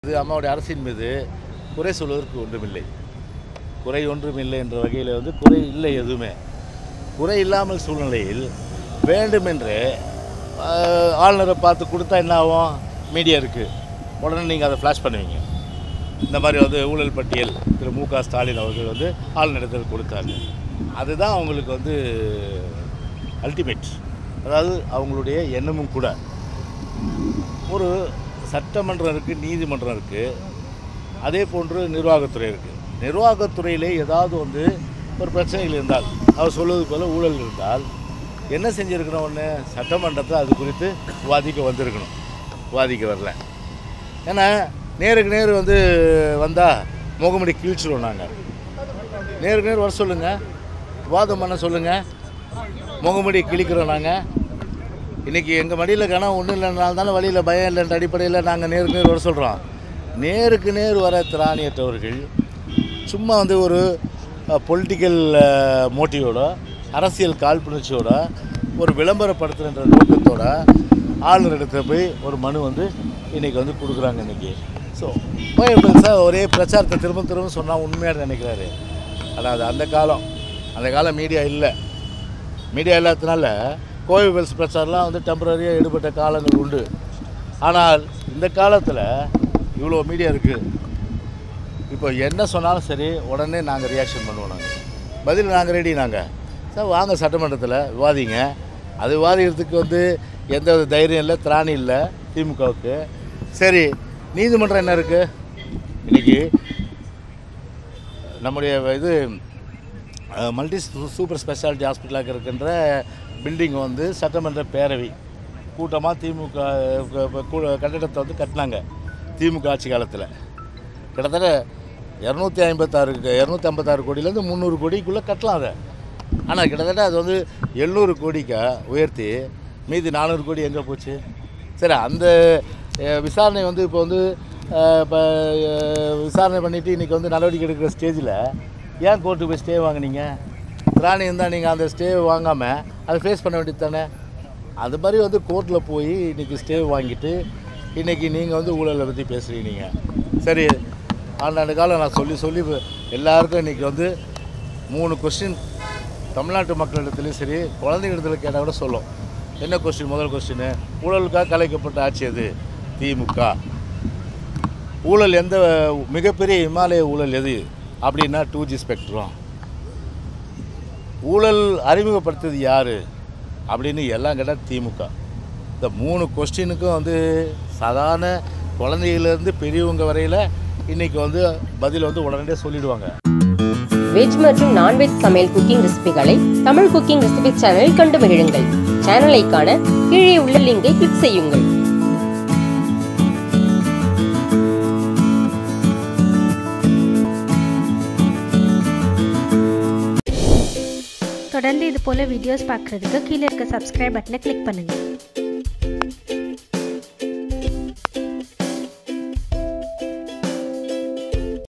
இது அம்மாவுடைய அரசின் மீது குறை சொல்வதற்கு ஒன்றுமில்லை குறை ஒன்றுமில்லை என்ற வகையில் வந்து குறை இல்லை எதுவுமே குறை இல்லாமல் சூழ்நிலையில் வேண்டுமென்று ஆஹ், ஆளுநரை பார்த்து கொடுத்தா என்ன ஆகும் மீடியா இருக்குது உடனே நீங்கள் அதை ஃப்ளாஷ் பண்ணுவீங்க இந்த மாதிரி வந்து ஊழல் பட்டியல் திரு மு க ஸ்டாலின் அவர்கள் வந்து ஆளுநரிடத்தில் கொடுத்தாரு அதுதான் அவங்களுக்கு வந்து அல்டிமேட் அதாவது அவங்களுடைய எண்ணமும் கூட ஒரு சட்டமன்றம் இருக்குது நீதிமன்றம் இருக்குது அதே போன்று நிர்வாகத்துறை இருக்குது நிர்வாகத்துறையிலே ஏதாவது வந்து ஒரு பிரச்சனைகள் இருந்தால் அவர் சொல்வது போல் ஊழல் இருந்தால் என்ன செஞ்சுருக்கணும் ஒன்று சட்டமன்றத்தை அது குறித்து விவாதிக்க வந்திருக்கணும் விவாதிக்க வரல ஏன்னா நேருக்கு நேர் வந்து வந்தால் முகமுடி கிழிச்சிடுவோம் நாங்கள் நேருக்கு நேர் வர சொல்லுங்கள் விவாதம் பண்ண சொல்லுங்கள் முகமுடி கிழிக்கிறோம் நாங்கள் இன்றைக்கி எங்கள் மடியில் கனவு ஒன்றும் இல்லைனால தானே வழியில் பயம் இல்லைன்ற அடிப்படையில் நாங்கள் நேருக்கு நேர் வர சொல்கிறோம் நேருக்கு நேர் வர திராணியற்றவர்கள் சும்மா வந்து ஒரு பொலிட்டிக்கல் மோட்டிவோட அரசியல் காழ்ப்புணர்ச்சியோட ஒரு விளம்பரப்படுத்துகின்ற நோக்கத்தோட ஆளுநரிடத்தில் போய் ஒரு மனு வந்து இன்றைக்கி வந்து கொடுக்குறாங்க இன்றைக்கி ஸோ சார் ஒரே பிரச்சாரத்தை திரும்ப திரும்ப சொன்னால் உண்மையாக நினைக்கிறாரு ஆனால் அது அந்த காலம் அந்த காலம் மீடியா இல்லை மீடியா இல்லாததுனால கோவை வெல்ஸ் பிரச்சாரம்லாம் வந்து டெம்பரரியாக ஈடுபட்ட காலங்கள் உண்டு ஆனால் இந்த காலத்தில் இவ்வளோ மீடியா இருக்குது இப்போ என்ன சொன்னாலும் சரி உடனே நாங்கள் ரியாக்ஷன் பண்ணுவோம் நாங்கள் பதில் நாங்கள் ரெடி நாங்கள் சார் வாங்க சட்டமன்றத்தில் விவாதிங்க அது விவாதிக்கிறதுக்கு வந்து எந்த ஒரு தைரியம் இல்லை திராணி இல்லை திமுகவுக்கு சரி நீதிமன்றம் என்ன இருக்குது இன்றைக்கி நம்முடைய இது மல்டி சூப்பர் ஸ்பெஷாலிட்டி ஹாஸ்பிட்டலாக இருக்கின்ற பில்டிங் வந்து சட்டமன்ற பேரவை கூட்டமாக திமுக க- க- கூ- கட்டிடத்தை வந்து கட்டினாங்க திமுக ஆட்சி காலத்தில் கிட்டத்தட்ட இரநூத்தி ஐம்பத்தாறு இரநூத்தி ஐம்பத்தாறு கோடியிலேருந்து முந்நூறு கோடிக்குள்ளே கட்டலாம் அதை ஆனால் கிட்டத்தட்ட அது வந்து எழுநூறு கோடிக்கா உயர்த்தி மீதி நானூறு கோடி எங்கே போச்சு சரி அந்த அஹ், விசாரணை வந்து இப்போ வந்து அஹ், இப்போ அஹ், விசாரணை பண்ணிவிட்டு இன்றைக்கி வந்து நடவடிக்கை எடுக்கிற ஸ்டேஜில் ஏன் கோர்ட்டுக்கு போய் ஸ்டே வாங்குனீங்க திராணி இருந்தால் நீங்கள் அந்த ஸ்டே வாங்காமல் அதை ஃபேஸ் பண்ண வேண்டியது தானே அது மாதிரி வந்து கோர்ட்டில் போய் இன்றைக்கி ஸ்டே வாங்கிட்டு இன்றைக்கி நீங்கள் வந்து ஊழலை பற்றி பேசுகிறீங்க நீங்கள் சரி ஆண்டாண்டு காலம் நான் சொல்லி சொல்லி இப்ப எல்லாருக்கும் இன்றைக்கி வந்து மூணு கொஸ்டின் தமிழ்நாட்டு மக்களிடத்துலையும் சரி குழந்தைகளிடத்துல கேட்டால் கூட சொல்லும் என்ன கொஸ்டின் முதல் கொஸ்டின் ஊழலுக்காக கலைக்கப்பட்ட ஆட்சி அது திமுக ஊழல் எந்த மிகப்பெரிய இமாலய ஊழல் எது அப்படின்னா டூ ஜி ஸ்பெக்ட்ரம் ஊழல் அறிமுகப்படுத்துறது யார் அப்படின்னு எல்லாம் கேட்டால் திமுக இந்த மூணு கொஸ்டினுக்கும் வந்து சாதாரண குழந்தையிலேருந்து பெரியவங்க வரையில் இன்றைக்கி வந்து பதில் வந்து உடனடியாக சொல்லிடுவாங்க வெஜ் மற்றும் நான்வெஜ் சமையல் குக்கிங் ரெசிபிகளை தமிழ் குக்கிங் ரெசிபி சேனலில் கண்டு மகிழுங்கள் சேனலை காண கீழே உள்ள லிங்கை கிளிக் செய்யுங்கள் தொடர்ந்து இது போல வீடியோஸ் பார்க்குறதுக்கு கீழே இருக்க சப்ஸ்கிரைப் பட்டனை கிளிக் பண்ணுங்கள்